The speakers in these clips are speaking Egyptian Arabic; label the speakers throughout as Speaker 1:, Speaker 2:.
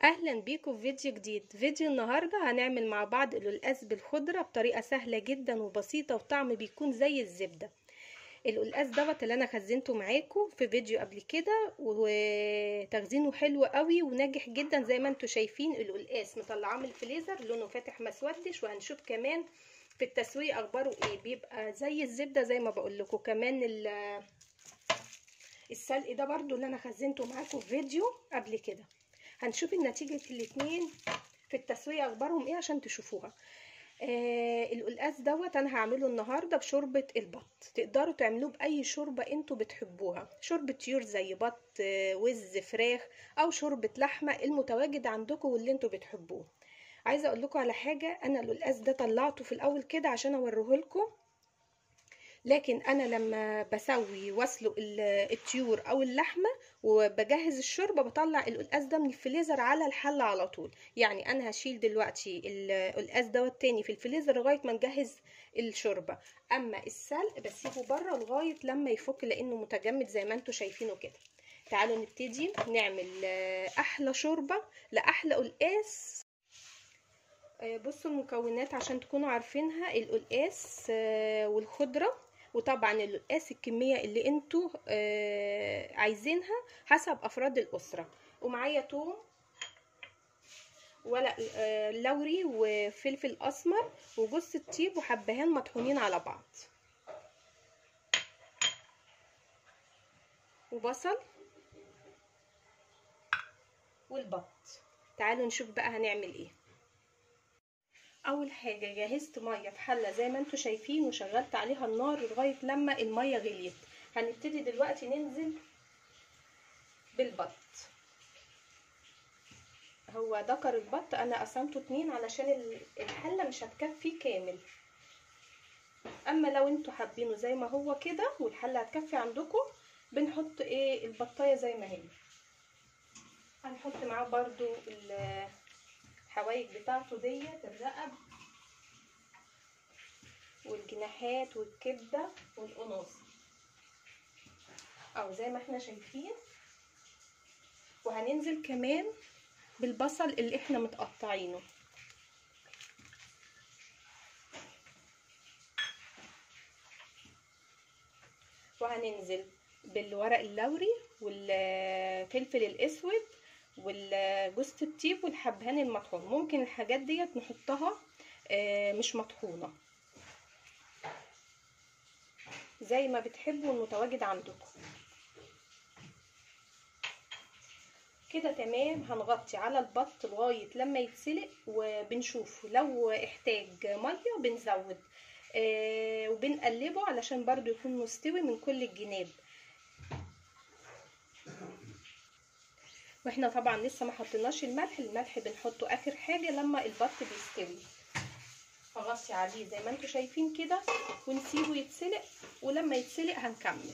Speaker 1: اهلا بيكم في فيديو جديد فيديو النهارده هنعمل مع بعض القلقاس بالخضره بطريقه سهله جدا وبسيطه وطعم بيكون زي الزبده القلقاس دوت اللي انا خزنته معاكم في فيديو قبل كده وتخزينه حلو قوي وناجح جدا زي ما انتم شايفين القلقاس مطلعاه من الفريزر لونه فاتح ما اسودش وهنشوف كمان في التسويه اخباره ايه بيبقى زي الزبده زي ما بقول لكم كمان السلق ده برضو اللي انا خزنته معاكم في فيديو قبل كده هنشوف النتيجة الاتنين في التسوية اخبارهم ايه عشان تشوفوها آه القلقاس دوت انا هعمله النهاردة بشوربة البط تقدروا تعملوه باي شوربة انتوا بتحبوها شوربة طيور زي بط آه وز فراخ او شوربة لحمة المتواجد عندكم واللي انتوا بتحبوه عايزة اقول لكم على حاجة انا القلقاس ده طلعته في الاول كده عشان اوريه لكم لكن انا لما بسوي واسلق الطيور او اللحمه وبجهز الشوربه بطلع القلقاس ده من الفريزر على الحله على طول يعني انا هشيل دلوقتي القلقاس دوت تاني في الفريزر لغايه ما نجهز الشوربه اما السلق بسيبه بره لغايه لما يفك لانه متجمد زي ما انتم شايفينه كده تعالوا نبتدي نعمل احلى شوربه لاحلى قلقاس بصوا المكونات عشان تكونوا عارفينها القلقاس والخضره وطبعا القلقاس الكميه اللي انتوا آه عايزينها حسب افراد الاسره ومعايا توم ورق آه لوري وفلفل اسمر وجوز الطيب وحبهان مطحونين على بعض وبصل والبط تعالوا نشوف بقى هنعمل ايه اول حاجه جهزت ميه في حله زي ما انتم شايفين وشغلت عليها النار لغايه لما الميه غليت هنبتدي دلوقتي ننزل بالبط هو دكر البط انا قسمته اتنين علشان الحله مش هتكفي كامل اما لو انتوا حابينه زي ما هو كده والحله هتكفي عندكم بنحط ايه البطايه زي ما هي هنحط معاه برضو الحوايج بتاعته ديت الرقب والجناحات والكبده والقناص او زي ما احنا شايفين وهننزل كمان بالبصل اللي احنا متقطعينه وهننزل بالورق اللوري والفلفل الاسود والجوز الطيب والحبهان المطحون ممكن الحاجات ديت نحطها مش مطحونه زي ما بتحبوا المتواجد عندكم كده تمام هنغطي على البط لغايه لما يتسلق وبنشوف لو احتاج ميه بنزود آه وبنقلبه علشان برضو يكون مستوي من كل الجناب واحنا طبعا لسه ما حطيناش الملح الملح بنحطه اخر حاجه لما البط بيستوي هغطي عليه زي ما انتم شايفين كده ونسيبه يتسلق ولما يتسلق هنكمل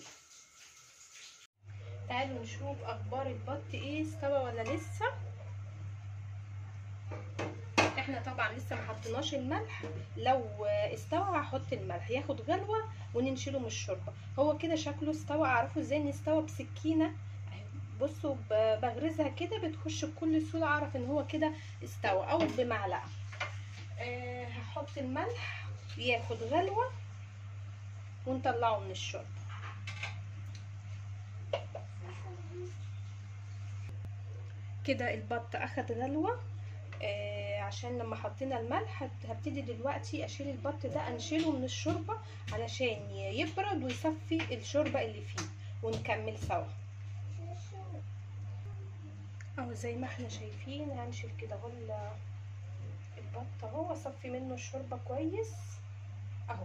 Speaker 1: تعالوا نشوف اخبار البط ايه استوى ولا لسه احنا طبعا لسه ما حطيناش الملح لو استوى هحط الملح ياخد غلوه وننشله من الشوربه هو كده شكله استوى اعرفه ازاي ان استوى بسكينه بصوا بغرزها كده بتخش بكل سهوله اعرف ان هو كده استوى او بمعلقه أه هحط الملح ياخد غلوه ونطلعه من الشوربه كده البط اخد غلوه آه عشان لما حطينا الملح هبتدي دلوقتي اشيل البط ده انشله من الشوربه علشان يبرد ويصفي الشوربه اللي فيه ونكمل سوا اهو زي ما احنا شايفين هنشيل كده اهو البط اهو اصفي منه الشوربه كويس اهو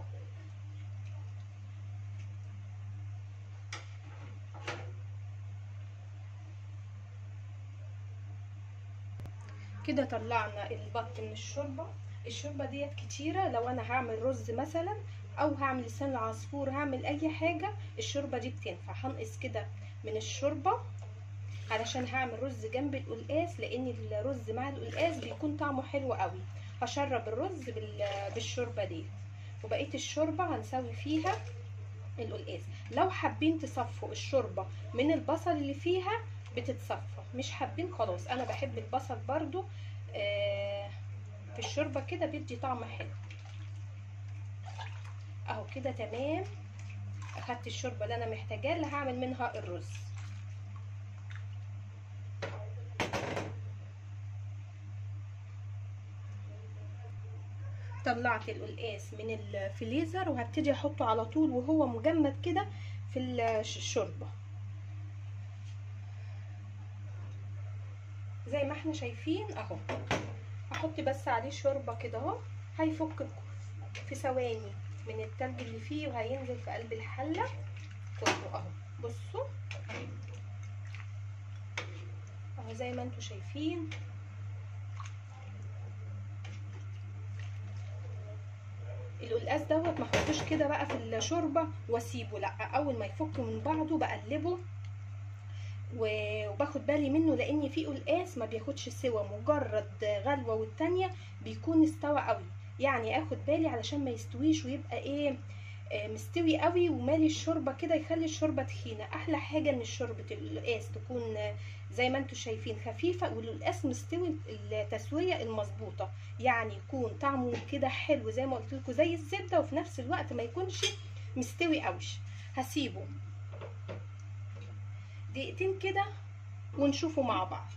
Speaker 1: كده طلعنا البط من الشوربه الشوربه ديت كتيره لو انا هعمل رز مثلا او هعمل لسان العصفور هعمل اي حاجه الشوربه دي بتنفع هنقص كده من الشوربه علشان هعمل رز جنب القلقاس لان الرز مع القلقاس بيكون طعمه حلو قوي هشرب الرز بالشوربه دي وبقيه الشوربه هنسوي فيها القلقاس لو حابين تصفوا الشوربه من البصل اللي فيها بتتصفى مش حابين خلاص انا بحب البصل برضو آه في الشوربه كده بيدي طعم حلو اهو كده تمام اخدت الشوربه اللي انا محتاجاها اللي هعمل منها الرز طلعت القلقاس من الفريزر وهبتدي احطه على طول وهو مجمد كده في الشوربه زي ما احنا شايفين اهو هحط بس عليه شوربه كده اهو هيفك في ثواني من التلج اللي فيه وهينزل في قلب الحله كله اهو بصوا اهو زي ما انتوا شايفين القلقاس دوت ما احطوش كده بقى في الشوربه واسيبه لا اول ما يفك من بعضه بقلبه وباخد بالي منه لان في قلقاس ما بياخدش سوا مجرد غلوه والتانيه بيكون استوى قوي يعني اخد بالي علشان ما يستويش ويبقى ايه مستوي قوي ومالي الشوربه كده يخلي الشوربه تخينه احلى حاجه ان شوربه القلقاس تكون زي ما انتم شايفين خفيفه والقلقاس مستوي التسويه المظبوطه يعني يكون طعمه كده حلو زي ما قلت لكم زي الزبده وفي نفس الوقت ما يكونش مستوي قوي هسيبه دقيقتين كده ونشوفه مع بعض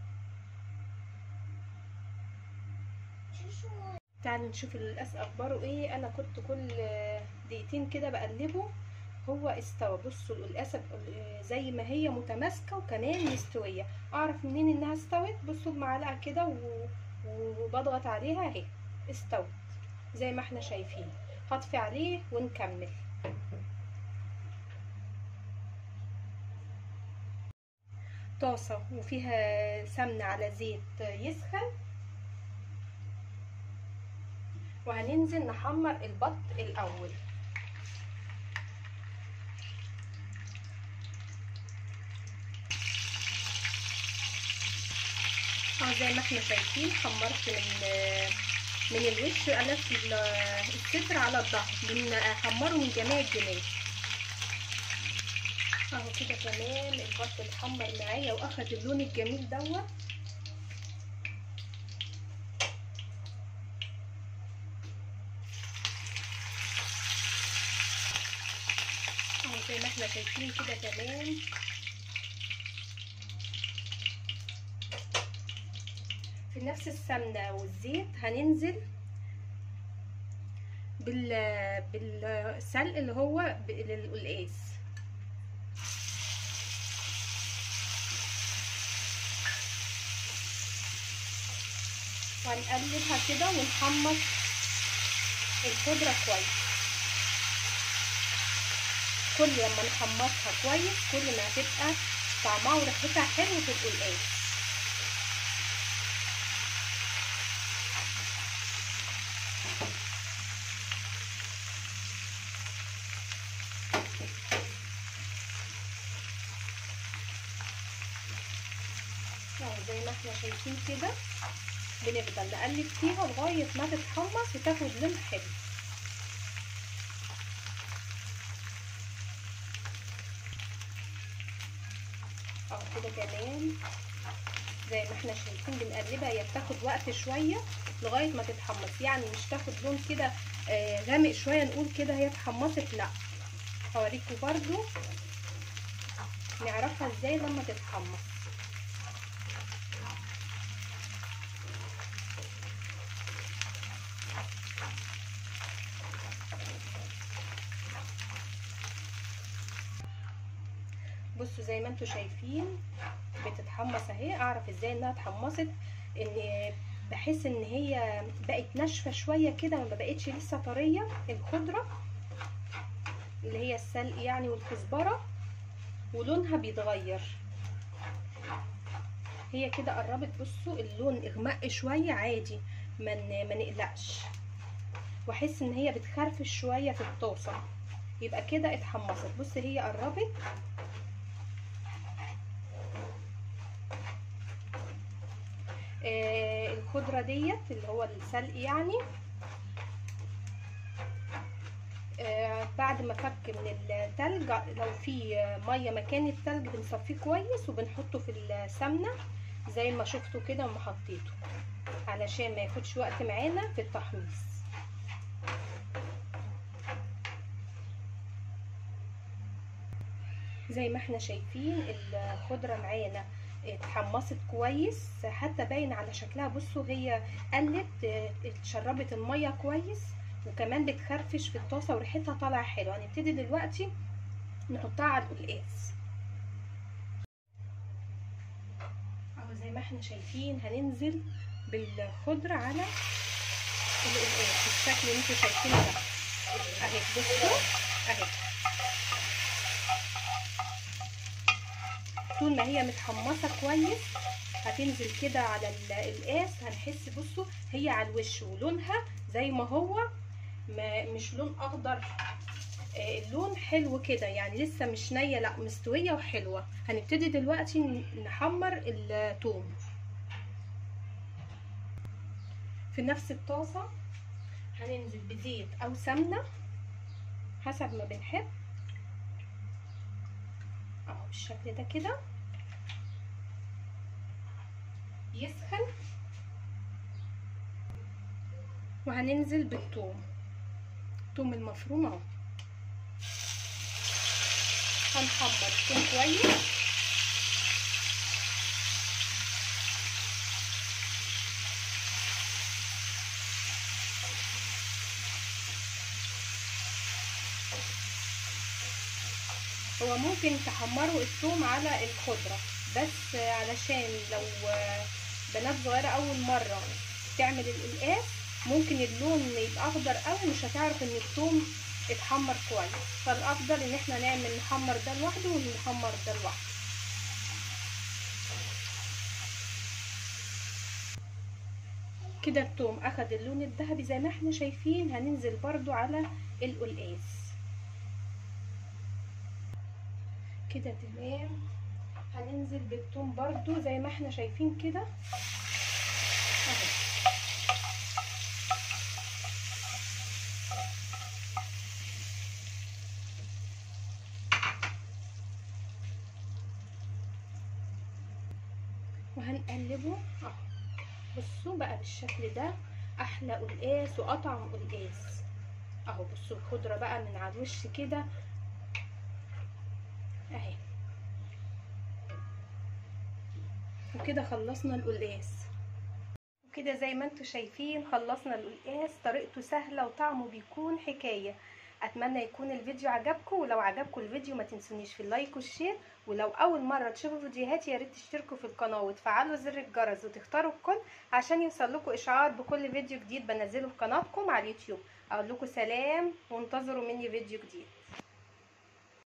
Speaker 1: تعالوا نشوف القلقاس اخباره ايه انا كنت كل دقيقتين كده بقلبه هو استوى بصوا القلقاسه زي ما هي متماسكه وكمان مستويه اعرف منين انها استوت بصوا بمعلقه كده وبضغط عليها اهي استوت زي ما احنا شايفين هطفي عليه ونكمل طاسه وفيها سمنه على زيت يسخن وهننزل نحمر البط الاول اه زي ما احنا شايفين حمرت من من الوش قلبت الصدر على الظهر بنحمره من جميع الجناب اهو كده تمام البط اتحمر معايا واخد اللون الجميل دوت اهو زي ما احنا شايفين كده تمام في نفس السمنه والزيت هننزل بال بالسلق اللي هو للقلقاس وهنقلبها كده ونحمص الخضره كويس كل لما نحمصها كويس كل ما هتبقى طعمها وريحتها حلو في القلقاس زي ما احنا شايفين كده بنفضل نقلب فيها لغايه ما تتحمص وتاخد لون حلو اهو كده كمان زي ما احنا شايفين بنقلبها هي بتاخد وقت شويه لغايه ما تتحمص يعني مش تاخد لون كده آه غامق شويه نقول كده هي اتحمصت لا هوريكم برضو نعرفها ازاي لما تتحمص بصوا زي ما انتم شايفين بتتحمص اهي اعرف ازاي انها اتحمصت ان بحس ان هي بقت ناشفه شويه كده ما بقتش لسه طريه الخضره اللي هي السلق يعني والكزبره ولونها بيتغير هي كده قربت بصوا اللون اغمق شويه عادي ما ما نقلقش واحس ان هي بتخرفش شويه في الطاسه يبقى كده اتحمصت بص هي قربت آه الخضره ديت اللي هو السلق يعني آه بعد ما فك من التلج لو في ميه مكان التلج بنصفيه كويس وبنحطه في السمنه زي ما شفتوا كده وما حطيته علشان ما ياخدش وقت معانا في التحميص زي ما احنا شايفين الخضره معانا اتحمصت كويس حتى باين على شكلها بصوا هي قلت اتشربت الميه كويس وكمان بتخرفش في الطاسه وريحتها طالعه حلوه هنبتدي دلوقتي نحطها على القلقاس اهو زي ما احنا شايفين هننزل بالخضره على القلقاس بالشكل اللي انتوا شايفينه ده اهي بصوا اهي طول ما هي متحمصه كويس هتنزل كده على القلقاس هنحس بصوا هي على الوش ولونها زي ما هو ما مش لون اخضر آه اللون حلو كده يعني لسه مش نيه لا مستويه وحلوه هنبتدي دلوقتي نحمر الثوم في نفس الطاسه هننزل بزيت او سمنه حسب ما بنحب اهو بالشكل ده كده يسخن وهننزل بالثوم الثوم المفروم اهو هنحمر الثوم كويس هو ممكن تحمروا الثوم على الخضرة بس علشان لو بنات صغيرة أول مرة تعمل القلقاس ممكن اللون يبقى أخضر قوي مش هتعرف إن الثوم اتحمر كويس فالأفضل إن احنا نعمل نحمر ده لوحده ونحمر ده لوحده كده الثوم أخد اللون الذهبي زي ما احنا شايفين هننزل برضو على القلقاس كده تمام هننزل بالثوم برضو زي ما احنا شايفين كده اهو وهنقلبه اهو بصوا بقى بالشكل ده احلى قلقاس واطعم قلقاس اهو بصوا الخضره بقى من على الوش كده اهي وكده خلصنا القلقاس وكده زي ما انتم شايفين خلصنا القلقاس طريقته سهله وطعمه بيكون حكايه اتمنى يكون الفيديو عجبكم ولو عجبكم الفيديو ما تنسونيش في اللايك والشير ولو اول مره تشوفوا فيديوهاتي يا ريت تشتركوا في القناه وتفعلوا زر الجرس وتختاروا الكل عشان يوصل لكم اشعار بكل فيديو جديد بنزله في قناتكم على اليوتيوب اقول لكم سلام وانتظروا مني فيديو جديد